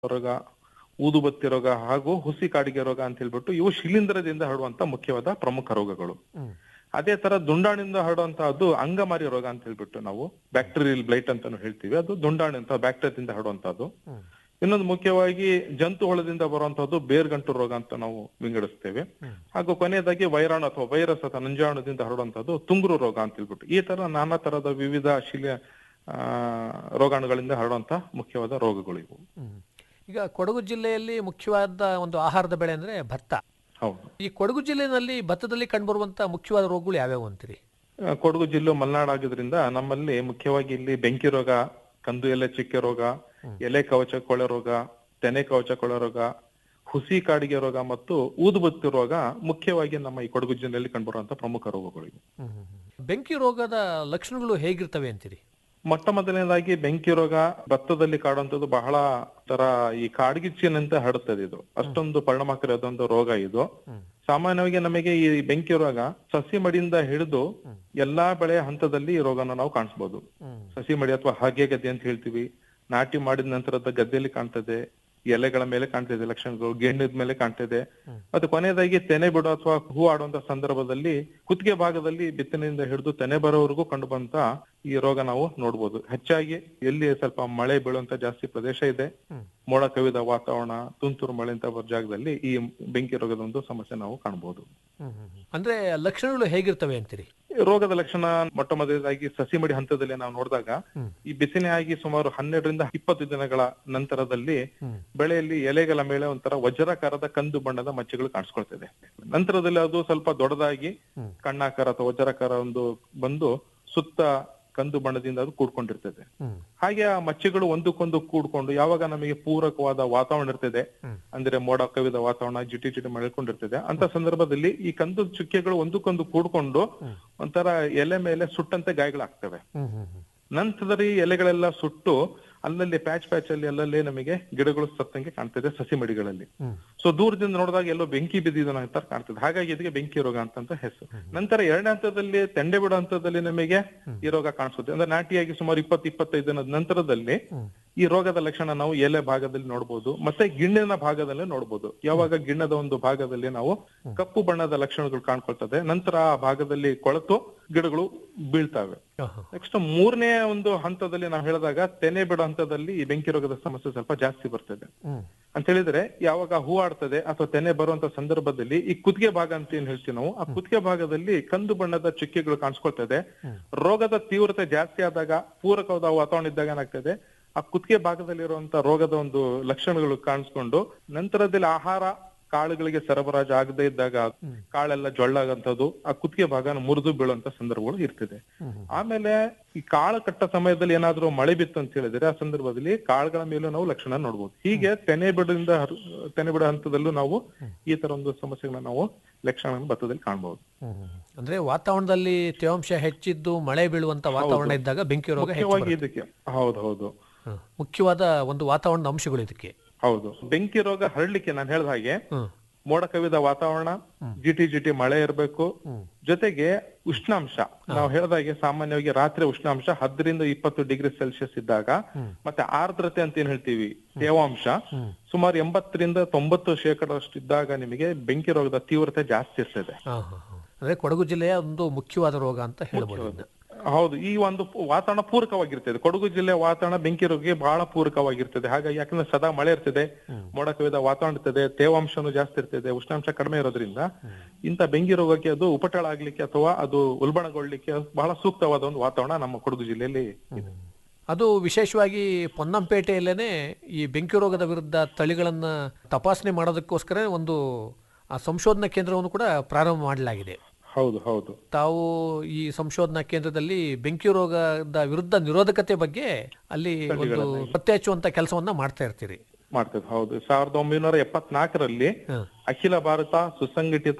ರೋಗ ಊದುಬತ್ತಿ ರೋಗ ಹಾಗೂ ಹುಸಿ ಕಾಡಿಗೆ ರೋಗ ಅಂತ ಹೇಳ್ಬಿಟ್ಟು ಇವು ಶಿಲೀಂಧ್ರದಿಂದ ಹರಡುವಂತ ಮುಖ್ಯವಾದ ಪ್ರಮುಖ ರೋಗಗಳು ಹ್ಮ್. ಅದೇ ತರ ದುಂಡಾಣಿಂದ ಹರಡುವಂತಹದ್ದು ಅಂಗಮಾರಿ ರೋಗ ಅಂತ ಹೇಳ್ಬಿಟ್ಟು ನಾವು ಬ್ಯಾಕ್ಟೀರಿಯಲ್ ಬ್ಲೈಟ್ ಅಂತಾನು ಹೇಳ್ತೀವಿ ಅದು ದುಂಡಾಣಿ ಅಂತ ಬ್ಯಾಕ್ಟೀರಿಯಾದಿಂದ ಹರಡುವಂತಹದ್ದು ಹ್ಮ್. ಇನ್ನೊಂದು ಮುಖ್ಯವಾಗಿ ಜಂತು ಹುಳದಿಂದ ಬರುವಂತಹದ್ದು ಬೇರ್ಗಂಟು ರೋಗ ಅಂತ ನಾವು ವಿಂಗಡಿಸ್ತೇವೆ ಹ್ಮ್. ಹಾಗೂ ಕೊನೆಯದಾಗಿ ವೈರಾಣು ಅಥವಾ ವೈರಸ್ ಅಥವಾ ನಂಜಾಣುದಿಂದ ಹರಡುವಂತಹದ್ದು ತುಂಗುರು ರೋಗ ಅಂತ ಹೇಳ್ಬಿಟ್ಟು ಈ ತರ ನಾನಾ ತರದ ವಿವಿಧ ಶಿಲೆ ಆ, ರೋಗಾಣುಗಳಿಂದ ಹರಡುವಂತ ಮುಖ್ಯವಾದ ರೋಗಗಳು ಇವು ಹ್ಮ್. ಈಗ ಕೊಡಗು ಜಿಲ್ಲೆಯಲ್ಲಿ ಮುಖ್ಯವಾದ ಒಂದು ಆಹಾರದ ಬೆಳೆ ಅಂದ್ರೆ ಭತ್ತ ಹೌದು ಈ ಕೊಡಗು ಜಿಲ್ಲೆಯಲ್ಲಿ ಭತ್ತದಲ್ಲಿ ಕಂಡುಬರುವಂತ ಮುಖ್ಯವಾದ ರೋಗಗಳು ಯಾವ್ಯಾವು ಅಂತೀರಿ ಆ, ಕೊಡಗು ಜಿಲ್ಲೆ ಮಲೆನಾಡು ಆಗಿದ್ರಿಂದ ನಮ್ಮಲ್ಲಿ ಮುಖ್ಯವಾಗಿ ಇಲ್ಲಿ ಬೆಂಕಿ ರೋಗ ಕಂದು ಎಲೆ ಚಿಕ್ಕೆ ರೋಗ ಎಲೆ ಕವಚ ಕೊಳೆ ರೋಗ ತೆನೆ ಕವಚ ಕೊಳೆ ರೋಗ ಹುಸಿ ಕಾಡಿಗೆ ರೋಗ ಮತ್ತು ಊದುಬತ್ತಿ ರೋಗ ಮುಖ್ಯವಾಗಿ ನಮ್ಮ ಈ ಕೊಡಗು ಜಿಲ್ಲೆಯಲ್ಲಿ ಕಂಡುಬರುವಂತ ಪ್ರಮುಖ ರೋಗಗಳು ಇವು ಬೆಂಕಿ ರೋಗದ ಲಕ್ಷಣಗಳು ಹೇಗಿರ್ತವೆ ಅಂತೀರಿ ಮೊಟ್ಟ ಮೊದಲನೇದಾಗಿ ಬೆಂಕಿ ರೋಗ ಭತ್ತದಲ್ಲಿ ಕಾಡುವಂತದ್ದು ಬಹಳ ತರ ಈ ಕಾಡ್ಗಿಚ್ಚಿನಂತೆ ಹರಡುತ್ತದೆ ಇದು ಅಷ್ಟೊಂದು ಪರಿಣಾಮಕಾರಿಯಾದಂತ ರೋಗ ಇದು ಹ್ಮ್. ಸಾಮಾನ್ಯವಾಗಿ ನಮಗೆ ಈ ಬೆಂಕಿ ರೋಗ ಸಸಿ ಮಡಿಯಿಂದ ಹಿಡಿದು ಎಲ್ಲಾ ಬೆಳೆಯ ಹಂತದಲ್ಲಿ ಈ ರೋಗನ ನಾವು ಕಾಣಿಸಬಹುದು ಹ್ಮ್. ಸಸಿ ಮಡಿ ಅಥವಾ ಹಾಗೆ ಗದ್ದೆ ಅಂತ ಹೇಳ್ತೀವಿ ನಾಟಿ ಮಾಡಿದ ನಂತರದ ಗದ್ದೆಯಲ್ಲಿ ಕಾಣ್ತದೆ ಎಲೆಗಳ ಮೇಲೆ ಕಾಣ್ತಿದೆ ಲಕ್ಷಣಗಳು ಗೆಣ್ಣದ ಮೇಲೆ ಕಾಣ್ತಿದೆ ಮತ್ತೆ ಕೊನೆಯದಾಗಿ ತೆನೆ ಬಿಡೋ ಅಥವಾ ಹೂ ಆಡುವಂತ ಸಂದರ್ಭದಲ್ಲಿ ಕುತ್ತಿಗೆ ಭಾಗದಲ್ಲಿ ಬಿತ್ತನೆಯಿಂದ ಹಿಡಿದು ತೆನೆ ಬರೋವರೆಗೂ ಕಂಡು ಬಂತ ಈ ರೋಗ ನಾವು ನೋಡ್ಬೋದು ಹೆಚ್ಚಾಗಿ ಎಲ್ಲಿ ಸ್ವಲ್ಪ ಮಳೆ ಬೀಳುವಂತ ಜಾಸ್ತಿ ಪ್ರದೇಶ ಇದೆ ಹ್ಮ್. ಮೋಡ ಕವಿದ ವಾತಾವರಣ ತುಂತುರು ಮಳೆ ಅಂತ ಬರೋ ಜಾಗದಲ್ಲಿ ಈ ಬೆಂಕಿ ರೋಗದ ಒಂದು ಸಮಸ್ಯೆ ನಾವು ಕಾಣಬಹುದು ಹ್ಮ್, ಹ್ಮ್, ಹ್ಮ್. ಅಂದ್ರೆ ಲಕ್ಷಣಗಳು ಹೇಗಿರ್ತವೆ ಅಂತೀರಿ ರೋಗದ ಲಕ್ಷಣ ಮೊಟ್ಟ ಮೊದಲದಾಗಿ ಸಸಿ ಮಡಿ ಹಂತದಲ್ಲಿ ನಾವು ನೋಡಿದಾಗ ಹ್ಮ್. ಈ ಬಿಸಿನೆ ಆಗಿ ಸುಮಾರು ಹನ್ನೆರಡರಿಂದ ಇಪ್ಪತ್ತು ದಿನಗಳ ನಂತರದಲ್ಲಿ ಹ್ಮ್. ಬೆಳೆಯಲ್ಲಿ ಎಲೆಗಳ ಮೇಲೆ ಒಂಥರ ವಜ್ರಾಕಾರದ ಕಂದು ಬಣ್ಣದ ಮಚ್ಚೆಗಳು ಕಾಣಿಸ್ಕೊಳ್ತದೆ ನಂತರದಲ್ಲಿ ಅದು ಸ್ವಲ್ಪ ದೊಡ್ಡದಾಗಿ ಹ್ಮ್. ಕಣ್ಣಾಕಾರ ಅಥವಾ ವಜ್ರಾಕಾರ ಒಂದು ಬಂದು ಸುತ್ತ ಕಂದು ಬಣ್ಣದಿಂದ ಅದು ಕೂಡ್ಕೊಂಡಿರ್ತದೆ ಹ್ಮ್. ಹಾಗೆ ಆ ಮಚ್ಚೆಗಳು ಒಂದಕ್ಕೊಂದು ಕೂಡ್ಕೊಂಡು ಯಾವಾಗ ನಮಗೆ ಪೂರಕವಾದ ವಾತಾವರಣ ಇರ್ತದೆ ಹ್ಮ್. ಅಂದ್ರೆ ಮೋಡ ಕವಿದ ವಾತಾವರಣ ಜಿಟಿ ಜಿಟಿ ಮಳ್ಕೊಂಡಿರ್ತದೆ ಅಂತ ಸಂದರ್ಭದಲ್ಲಿ ಈ ಕಂದು ಚುಕ್ಕೆಗಳು ಒಂದಕ್ಕೊಂದು ಕೂಡ್ಕೊಂಡು ಒಂಥರ ಎಲೆ ಮೇಲೆ ಸುಟ್ಟಂತೆ ಗಾಯಗಳಾಗ್ತವೆ ಹ್ಮ್, ಹ್ಮ್, ಹ್ಮ್. ನಂತರದಲ್ಲಿ ಎಲೆಗಳೆಲ್ಲ ಸುಟ್ಟು ಅಲ್ಲಲ್ಲಿ ಪ್ಯಾಚ್ ಪ್ಯಾಚ್ ಅಲ್ಲಿ ಅಲ್ಲಲ್ಲಿ ನಮಗೆ ಗಿಡಗಳು ಸತ್ತಂಗೆ ಕಾಣ್ತದೆ ಸಸಿ ಮಡಿಗಳಲ್ಲಿ ಹ್ಮ್. ಸೊ ದೂರದಿಂದ ನೋಡಿದಾಗ ಎಲ್ಲೋ ಬೆಂಕಿ ಬಿದ್ದಿದ ಅಂತ ಕಾಣ್ತದೆ ಹಾಗಾಗಿ ಇದಕ್ಕೆ ಬೆಂಕಿ ರೋಗ ಅಂತ ಹೆಸರು ನಂತರ ಎರಡನೇ ಹಂತದಲ್ಲಿ ತೆಂಡೆ ಬಿಡೋ ಹಂತದಲ್ಲಿ ನಮಗೆ ಈ ರೋಗ ಕಾಣಿಸುತ್ತೆ ಅಂದ್ರೆ ನಾಟಿಯಾಗಿ ಸುಮಾರು ಇಪ್ಪತ್ತು ಇಪ್ಪತ್ತೈದು ದಿನದ ನಂತರದಲ್ಲಿ ಹ್ಮ್. ಈ ರೋಗದ ಲಕ್ಷಣ ನಾವು ಎಲೆ ಭಾಗದಲ್ಲಿ ನೋಡಬಹುದು ಮತ್ತೆ ಗಿಣ್ಣಿನ ಭಾಗದಲ್ಲಿ ನೋಡಬಹುದು ಯಾವಾಗ ಗಿಣ್ಣದ ಒಂದು ಭಾಗದಲ್ಲಿ ನಾವು ಕಪ್ಪು ಬಣ್ಣದ ಲಕ್ಷಣಗಳು ಕಾಣ್ಕೊಳ್ತದೆ ನಂತರ ಆ ಭಾಗದಲ್ಲಿ ಕೊಳೆತು ಗಿಡಗಳು ಬೀಳ್ತವೆ ಆಹಾ. ನೆಕ್ಸ್ಟ್ ಮೂರನೇ ಒಂದು ಹಂತದಲ್ಲಿ ನಾವು ಹೇಳಿದಾಗ ತೆನೆ ಬಿಡೋ ಹಂತದಲ್ಲಿ ಈ ಬೆಂಕಿ ರೋಗದ ಸಮಸ್ಯೆ ಸ್ವಲ್ಪ ಜಾಸ್ತಿ ಬರ್ತದೆ ಹ್ಮ್. ಅಂತ ಹೇಳಿದ್ರೆ ಯಾವಾಗ ಹೂ ಆಡ್ತದೆ ಅಥವಾ ತೆನೆ ಬರುವಂತ ಸಂದರ್ಭದಲ್ಲಿ ಈ ಕುತ್ತಿಗೆ ಭಾಗ ಅಂತ ಏನ್ ಹೇಳ್ತೀವಿ ನಾವು ಆ ಕುತ್ತಿಗೆ ಭಾಗದಲ್ಲಿ ಕಂದು ಬಣ್ಣದ ಚುಕ್ಕೆಗಳು ಕಾಣಿಸ್ಕೊಳ್ತದೆ ರೋಗದ ತೀವ್ರತೆ ಜಾಸ್ತಿ ಆದಾಗ ಪೂರಕವಾದ ವಾತಾವರಣ ಇದ್ದಾಗ ಏನಾಗ್ತದೆ ಆ ಕುತ್ತಿಗೆ ಭಾಗದಲ್ಲಿರುವಂತ ರೋಗದ ಒಂದು ಲಕ್ಷಣಗಳು ಕಾಣಿಸ್ಕೊಂಡು ನಂತರದಲ್ಲಿ ಆಹಾರ ಕಾಳುಗಳಿಗೆ ಸರಬರಾಜು ಆಗದೇ ಇದ್ದಾಗ ಕಾಳೆಲ್ಲ ಜೊಳ್ಳಾಗಂತದ್ದು ಆ ಕುತ್ತಿಗೆ ಭಾಗನ ಮುರಿದು ಬೀಳುವಂತ ಸಂದರ್ಭಗಳು ಇರ್ತದೆ ಆಮೇಲೆ ಈ ಕಾಳು ಕಟ್ಟ ಸಮಯದಲ್ಲಿ ಏನಾದ್ರೂ ಮಳೆ ಬಿತ್ತು ಅಂತ ಹೇಳಿದ್ರೆ ಆ ಸಂದರ್ಭದಲ್ಲಿ ಕಾಳುಗಳ ಮೇಲೂ ನಾವು ಲಕ್ಷಣ ನೋಡ್ಬೋದು ಹೀಗೆ ತೆನೆ ಬಿಡದಿಂದ ಹರ್- ತೆನೆ ಬಿಡೋ ಹಂತದಲ್ಲೂ ನಾವು ಈ ತರ ಒಂದು ಸಮಸ್ಯೆಗಳನ್ನ ನಾವು ಲಕ್ಷಣಗಳನ್ನು ಭತ್ತದಲ್ಲಿ ಕಾಣಬಹುದು ಹ್ಮ್, ಹ್ಮ್. ಅಂದ್ರೆ ವಾತಾವರಣದಲ್ಲಿ ತೇವಾಂಶ ಹೆಚ್ಚಿದ್ದು ಮಳೆ ಬೀಳುವಂತ ವಾತಾವರಣ ಇದ್ದಾಗ ಬೆಂಕಿ ರೋಗ ಹೆಚ್ಚು ಮುಖ್ಯವಾಗಿ ಇದಕ್ಕೆ ಹೌದು ಹೌದು ಹ. ಮುಖ್ಯವಾದ ಒಂದು ವಾತಾವರಣದ ಅಂಶಗಳು ಇದಕ್ಕೆ ಹೌದು ಬೆಂಕಿ ರೋಗ ಹರಡ್ಲಿಕ್ಕೆ ನಾನು ಹೇಳ್ದ ಹಾಗೆ ಹ್ಮ್. ಮೋಡ ಕವಿದ ವಾತಾವರಣ ಜಿಟಿ ಜಿಟಿ ಮಳೆ ಇರಬೇಕು ಜೊತೆಗೆ ಉಷ್ಣಾಂಶ ನಾವು ಹೇಳ್ದಾಗೆ ಸಾಮಾನ್ಯವಾಗಿ ರಾತ್ರಿ ಉಷ್ಣಾಂಶ ಹತ್ತರಿಂದ ಇಪ್ಪತ್ತು ಡಿಗ್ರಿ ಸೆಲ್ಸಿಯಸ್ ಇದ್ದಾಗ ಮತ್ತೆ ಆರ್ದ್ರತೆ ಅಂತ ಏನ್ ಹೇಳ್ತೀವಿ ತೇವಾಂಶ ಸುಮಾರು ಎಂಬತ್ತರಿಂದ ತೊಂಬತ್ತು ಶೇಕಡಷ್ಟು ಇದ್ದಾಗ ನಿಮಗೆ ಬೆಂಕಿ ರೋಗದ ತೀವ್ರತೆ ಜಾಸ್ತಿ ಇರ್ತದೆ ಹಾ, ಹಾ, ಹಾ. ಅಂದ್ರೆ ಕೊಡಗು ಜಿಲ್ಲೆಯ ಒಂದು ಮುಖ್ಯವಾದ ರೋಗ ಅಂತ ಹೇಳ್ಬೋದು ಇದನ್ನ. ಹೌದು ಈ ಒಂದು ಪು- ವಾತಾವರಣ ಪೂರಕವಾಗಿರ್ತದೆ ಕೊಡಗು ಜಿಲ್ಲೆ ವಾತಾವರಣ ಬೆಂಕಿ ರೋಗಕ್ಕೆ ಬಹಳ ಪೂರಕವಾಗಿರ್ತದೆ ಹಾಗಾಗಿ ಯಾಕಂದ್ರೆ ಸದಾ ಮಳೆ ಇರ್ತದೆ ಮೋಡ ಕವಿದ ವಾತಾವರಣ ಇರ್ತದೆ ತೇವಾಂಶನೂ ಜಾಸ್ತಿ ಇರ್ತದೆ ಉಷ್ಣಾಂಶ ಕಡಿಮೆ ಇರೋದ್ರಿಂದ ಇಂಥ ಬೆಂಕಿ ರೋಗಕ್ಕೆ ಅದು ಉಪಟಳ ಆಗ್ಲಿಕ್ಕೆ ಅಥವಾ ಅದು ಉಲ್ಬಣಗೊಳ್ಳಿಕ್ಕೆ ಬಹಳ ಸೂಕ್ತವಾದ ಒಂದು ವಾತಾವರಣ ನಮ್ಮ ಕೊಡಗು ಜಿಲ್ಲೆಯಲ್ಲಿ ಇದೆ ಅದು ವಿಶೇಷವಾಗಿ ಪೊನ್ನಂಪೇಟೆಯಲ್ಲೇನೆ ಈ ಬೆಂಕಿ ರೋಗದ ವಿರುದ್ಧ ತಳಿಗಳನ್ನ ತಪಾಸಣೆ ಮಾಡೋದಕ್ಕೋಸ್ಕರ ಒಂದು ಆ ಸಂಶೋಧನಾ ಕೇಂದ್ರವನ್ನು ಕೂಡ ಪ್ರಾರಂಭ ಮಾಡಲಾಗಿದೆ ಹೌದು ಹೌದು ತಾವು ಈ ಸಂಶೋಧನಾ ಕೇಂದ್ರದಲ್ಲಿ ಬೆಂಕಿ ರೋಗದ ವಿರುದ್ಧ ನಿರೋಧಕತೆ ಬಗ್ಗೆ ಅಲ್ಲಿ ಒಂದು ಪತ್ತೆ ಹಚ್ಚುವಂತ ಕೆಲಸವನ್ನ ಮಾಡ್ತಾ ಇರ್ತೀರಿ ಮಾಡ್ತದೆ ಹೌದು ಸಾವಿರದ ಒಂಬೈನೂರ ಎಪ್ಪತ್ನಾಲ್ಕರಲ್ಲಿ ಹ. ಅಖಿಲ ಭಾರತ ಸುಸಂಘಟಿತ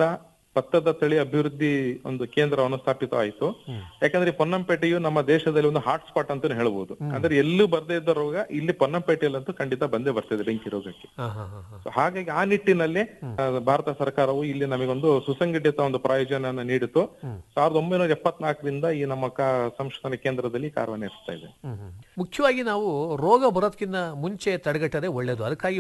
ಭತ್ತದ ತಳಿ ಅಭಿವೃದ್ಧಿ ಒಂದು ಕೇಂದ್ರವನ್ನು ಸ್ಥಾಪಿತವಾಯಿತು ಯಾಕಂದ್ರೆ ಈ ಪೊನ್ನಂಪೇಟೆಯು ನಮ್ಮ ದೇಶದಲ್ಲಿ ಒಂದು ಹಾಟ್ ಸ್ಪಾಟ್ ಅಂತಾನೆ ಹೇಳ್ಬೋದು ಅಂದ್ರೆ ಎಲ್ಲೂ ಬರ್ದೇ ಇದ್ದ ರೋಗ ಇಲ್ಲಿ ಪೊನ್ನಂಪೇಟೆಯಲ್ಲಂತೂ ಖಂಡಿತ ಬಂದೇ ಬರ್ತಿದೆ ಬೆಂಕಿ ರೋಗಕ್ಕೆ ಹಾ ಹಾ ಹಾ ಹಾ So ಹಾಗಾಗಿ ಆ ನಿಟ್ಟಿನಲ್ಲಿ ಆ, ಭಾರತ ಸರ್ಕಾರವು ಇಲ್ಲಿ ನಮಗೊಂದು ಸುಸಂಘಟಿತ ಒಂದು ಪ್ರಾಯೋಜನ ನೀಡಿತು ಸಾವಿರದ ಒಂಬೈನೂರ ಎಪ್ಪತ್ನಾಲ್ಕರಿಂದ ಈ ನಮ್ಮ ಕಾ- ಸಂಶೋಧನಾ ಕೇಂದ್ರದಲ್ಲಿ ಕಾರ್ಯನಿರ್ವಹಿಸ್ತಾ ಇದೆ ಹ್ಮ್ ಹ್ಮ್. ಮುಖ್ಯವಾಗಿ ನಾವು ರೋಗ ಬರೋದಕ್ಕಿಂತ ಮುಂಚೆ ತಡೆಗಟ್ಟದೆ ಒಳ್ಳೆಯದು ಅದಕ್ಕಾಗಿ